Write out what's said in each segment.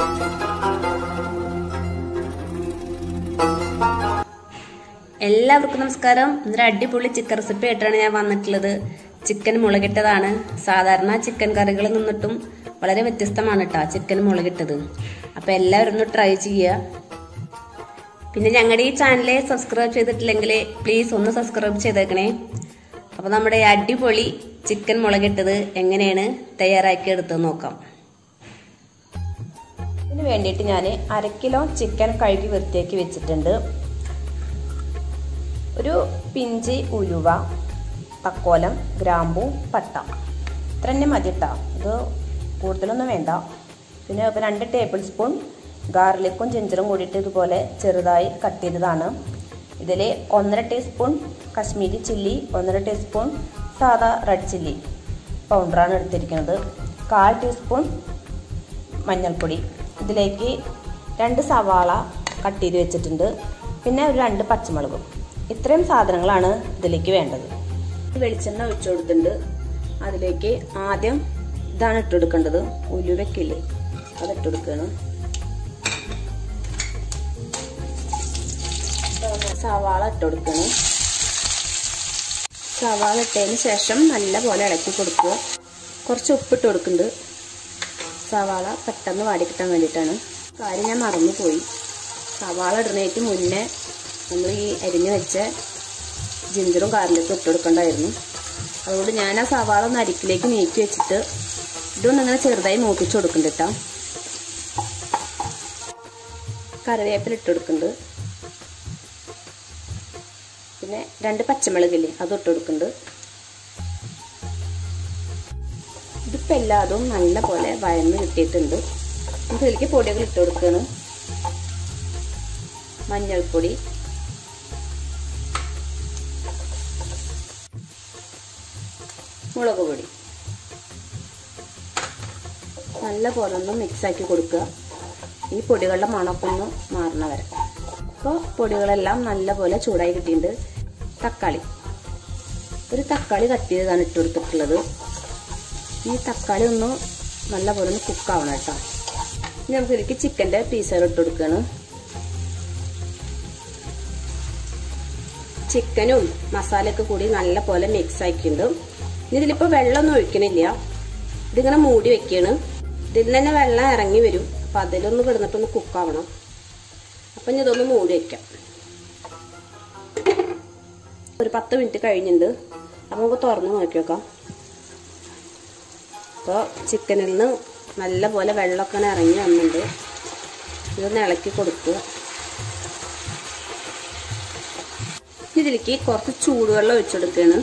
എല്ലാവർക്കും നമസ്കാരം ഇന്നൊരു അടിപൊളി ചിക്കൻ റെസിപ്പി ആയിട്ടാണ് ഞാൻ വന്നിട്ടുള്ളത് ചിക്കൻ മുളകിട്ടതാണ് സാധാരണ ചിക്കൻ കറികളിൽ നിന്നിട്ടും വളരെ വ്യത്യസ്തമാണ് കേട്ടോ ചിക്കൻ മുളകിട്ടത് അപ്പൊ എല്ലാവരും ഒന്ന് ട്രൈ ചെയ്യുക പിന്നെ ഞങ്ങളുടെ ഈ ചാനൽ സബ്സ്ക്രൈബ് ചെയ്തിട്ടില്ലെങ്കിൽ പ്ലീസ് ഒന്ന് സബ്സ്ക്രൈബ് ചെയ്തേക്കണേ അപ്പൊ നമ്മുടെ ഈ അടിപൊളി ചിക്കൻ മുളകിട്ടത് എങ്ങനെയാണ് തയ്യാറാക്കി എടുത്ത് നോക്കാം ഇതിന് വേണ്ടിയിട്ട് ഞാൻ അര കിലോ ചിക്കൻ കഴുകി വൃത്തിയാക്കി വെച്ചിട്ടുണ്ട് ഒരു പിഞ്ച് ഉലുവ തക്കോലം ഗ്രാമ്പു പട്ട ഇത്ര തന്നെ മതി കേട്ടോ ഇത് കൂടുതലൊന്നും വേണ്ട പിന്നെ ഇപ്പം രണ്ട് ടേബിൾ സ്പൂൺ ഗാർലിക്കും ജിഞ്ചറും കൂടിയിട്ട് ഇതുപോലെ ചെറുതായി കട്ട് ചെയ്തതാണ് ഇതിൽ ഒന്നര ടീസ്പൂൺ കശ്മീരി ചില്ലി ഒന്നര ടീസ്പൂൺ സാദാ റെഡ് ചില്ലി പൗഡറാണ് എടുത്തിരിക്കുന്നത് കാൽ ടീസ്പൂൺ മഞ്ഞൾപ്പൊടി ഇതിലേക്ക് രണ്ട് സവാള കട്ട് ചെയ്ത് വെച്ചിട്ടുണ്ട് പിന്നെ ഒരു രണ്ട് പച്ചമുളകും ഇത്രയും സാധനങ്ങളാണ് ഇതിലേക്ക് വേണ്ടത് വെളിച്ചെണ്ണ ഒഴിച്ചു കൊടുത്തിട്ടുണ്ട് അതിലേക്ക് ആദ്യം ഇതാണ് ഇട്ട് കൊടുക്കേണ്ടത് ഉലുവക്കില്ലേ അത് ഇട്ട് കൊടുക്കണം സവാള ഇട്ട് കൊടുക്കണം സവാള ഇട്ടതിന് ശേഷം നല്ല പോലെ ഇളക്കി കൊടുക്കുക കുറച്ച് ഉപ്പിട്ട് കൊടുക്കുന്നുണ്ട് സവാള പെട്ടെന്ന് വാടി കിട്ടാൻ വേണ്ടിയിട്ടാണ് കാര്യം ഞാൻ മറന്നു പോയി സവാള ഇടുന്നതിന് മുന്നേ നമ്മൾ ഈ അരിഞ്ഞു വെച്ച ജിഞ്ചറും കാറിലേക്ക് ഇട്ട് കൊടുക്കണ്ടായിരുന്നു അതുകൊണ്ട് ഞാൻ ആ സവാള ഒന്ന് അരിക്കിലേക്ക് നീക്കി വെച്ചിട്ട് ഇതൊന്ന് ഇങ്ങനെ ചെറുതായി മൂപ്പിച്ച് കൊടുക്കുന്നുണ്ട് കേട്ടോ കറിവേപ്പില ഇട്ട് കൊടുക്കുന്നുണ്ട് പിന്നെ രണ്ട് പച്ചമുളകില്ലേ അതും ഇട്ട് കൊടുക്കുന്നുണ്ട് ഇതിപ്പോൾ എല്ലാതും നല്ല പോലെ വഴന്ന് കിട്ടിയിട്ടുണ്ട് നമുക്ക് ഇതിലേക്ക് പൊടികൾ ഇട്ട് കൊടുക്കുകയാണ് മഞ്ഞൾപ്പൊടി മുളക് പൊടി നല്ല പോലെ ഒന്ന് മിക്സാക്കി കൊടുക്കുക ഈ പൊടികളുടെ മണമൊക്കെ ഒന്ന് മാറണ വരെ അപ്പോൾ പൊടികളെല്ലാം നല്ല പോലെ ചൂടായി കിട്ടിയിട്ടുണ്ട് തക്കാളി ഒരു തക്കാളി കട്ട് ചെയ്തതാണ് ഇട്ട് കൊടുത്തിട്ടുള്ളത് ഈ തക്കാളി ഒന്ന് നല്ല പോലെ ഒന്ന് കുക്കാവണം കേട്ടോ ഇനി നമുക്ക് ഇതിലേക്ക് ചിക്കൻ്റെ പീസുകൾ ഇട്ട് കൊടുക്കുകയാണ് ചിക്കനും മസാലയൊക്കെ കൂടി നല്ല പോലെ മിക്സ് ആക്കിയിട്ടുണ്ട് ഇനി ഇതിലിപ്പോൾ വെള്ളമൊന്നും ഒഴിക്കണില്ല ഇതിങ്ങനെ മൂടി വെക്കുകയാണ് ഇതിൽ തന്നെ വെള്ളം ഇറങ്ങി വരും അപ്പം അതിലൊന്ന് കിടന്നിട്ടൊന്ന് കുക്കാവണം അപ്പം ഇനി ഇതൊന്ന് മൂടി വയ്ക്കാം ഒരു പത്ത് മിനിറ്റ് കഴിഞ്ഞിട്ടുണ്ട് അപ്പം നമുക്ക് തുറന്ന് നോക്കി നോക്കാം അപ്പോൾ ചിക്കനിൽ നിന്ന് നല്ല പോലെ വെള്ളമൊക്കെ ഇറങ്ങി വന്നിട്ടുണ്ട് ഇതൊന്ന് ഇളക്കി കൊടുക്കുക ഇതിലേക്ക് കുറച്ച് ചൂടുവെള്ളം ഒഴിച്ചെടുക്കുകയാണ്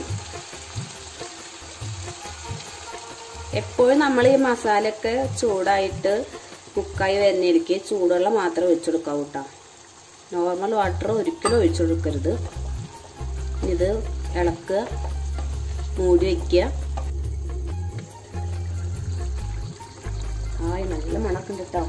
എപ്പോഴും നമ്മൾ ഈ മസാലയൊക്കെ ചൂടായിട്ട് കുക്കായി വരുന്നതിലേക്ക് ചൂടുവെള്ളം മാത്രം ഒഴിച്ചെടുക്കാവൂ കേട്ടോ നോർമൽ വാട്ടർ ഒരിക്കലും ഒഴിച്ചെടുക്കരുത് ഇത് ഇളക്കുക മൂടി വയ്ക്കുക ആയി നല്ല മണക്കുണ്ട് കേട്ടോ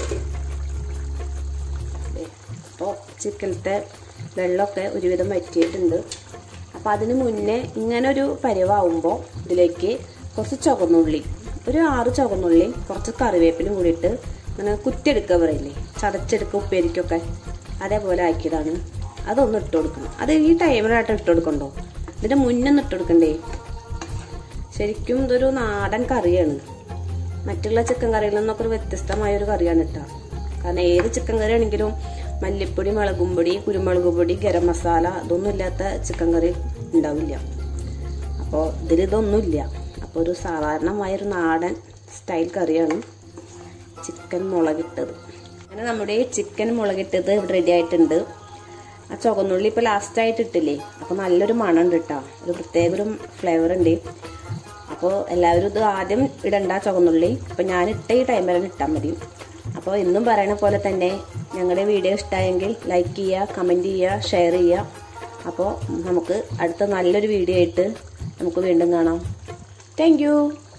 അപ്പോൾ ചിക്കനത്തെ വെള്ളമൊക്കെ ഒരുവിധം വറ്റിയിട്ടുണ്ട് അപ്പോൾ അതിന് മുന്നേ ഇങ്ങനെ ഒരു പരിവാകുമ്പോൾ ഇതിലേക്ക് കുറച്ച് ചുവന്നുള്ളി ഒരു ആറ് ചുവന്നുള്ളി കുറച്ച് കറിവേപ്പിലും കൂടിയിട്ട് ഇങ്ങനെ കുത്തിയെടുക്കുക പറയില്ലേ ചതച്ചെടുക്കുക ഉപ്പേരിക്കൊക്കെ അതേപോലെ ആക്കിയതാണ് അതൊന്ന് ഇട്ട് കൊടുക്കണം അത് ഈ ടൈമിലായിട്ട് ഇട്ട് കൊടുക്കണ്ടോ ഇതിൻ്റെ മുന്നൊന്നും ഇട്ട് കൊടുക്കണ്ടേ ശരിക്കും ഇതൊരു നാടൻ കറിയാണ് മറ്റുള്ള ചിക്കൻ കറിയിൽ നിന്നൊക്കെ ഒരു വ്യത്യസ്തമായ ഒരു കറിയാണ് കേട്ടോ കാരണം ഏത് ചിക്കൻ കറി ആണെങ്കിലും മല്ലിപ്പൊടി മുളകും പൊടി കുരുമുളക് പൊടി ഗരം മസാല ഇതൊന്നും ഇല്ലാത്ത ചിക്കൻ കറി ഉണ്ടാവില്ല അപ്പോൾ ഇതിൽ ഇതൊന്നുമില്ല അപ്പോൾ ഒരു സാധാരണമായൊരു നാടൻ സ്റ്റൈൽ കറിയാണ് ചിക്കൻ മുളകിട്ടത് അങ്ങനെ നമ്മുടെ ചിക്കൻ മുളകിട്ടത് ഇവിടെ റെഡി ആയിട്ടുണ്ട് ആ ചുവന്നുള്ളി ഇപ്പോൾ ലാസ്റ്റായിട്ട് ഇട്ടില്ലേ അപ്പോൾ നല്ലൊരു മണം ഉണ്ട് കേട്ടോ ഒരു പ്രത്യേക ഒരു ഫ്ലേവർ ഉണ്ട് അപ്പോൾ എല്ലാവരും ഇത് ആദ്യം ഇടണ്ട ചുവന്നുള്ളി അപ്പോൾ ഞാൻ ഇട്ട ഈ ടൈമിലാണ് ഇട്ടാൽ മതി അപ്പോൾ എന്നും പറയണ പോലെ തന്നെ ഞങ്ങളുടെ വീഡിയോ ഇഷ്ടമായെങ്കിൽ ലൈക്ക് ചെയ്യുക കമൻറ്റ് ചെയ്യുക ഷെയർ ചെയ്യുക അപ്പോൾ നമുക്ക് അടുത്ത നല്ലൊരു വീഡിയോ ആയിട്ട് നമുക്ക് വീണ്ടും കാണാം താങ്ക്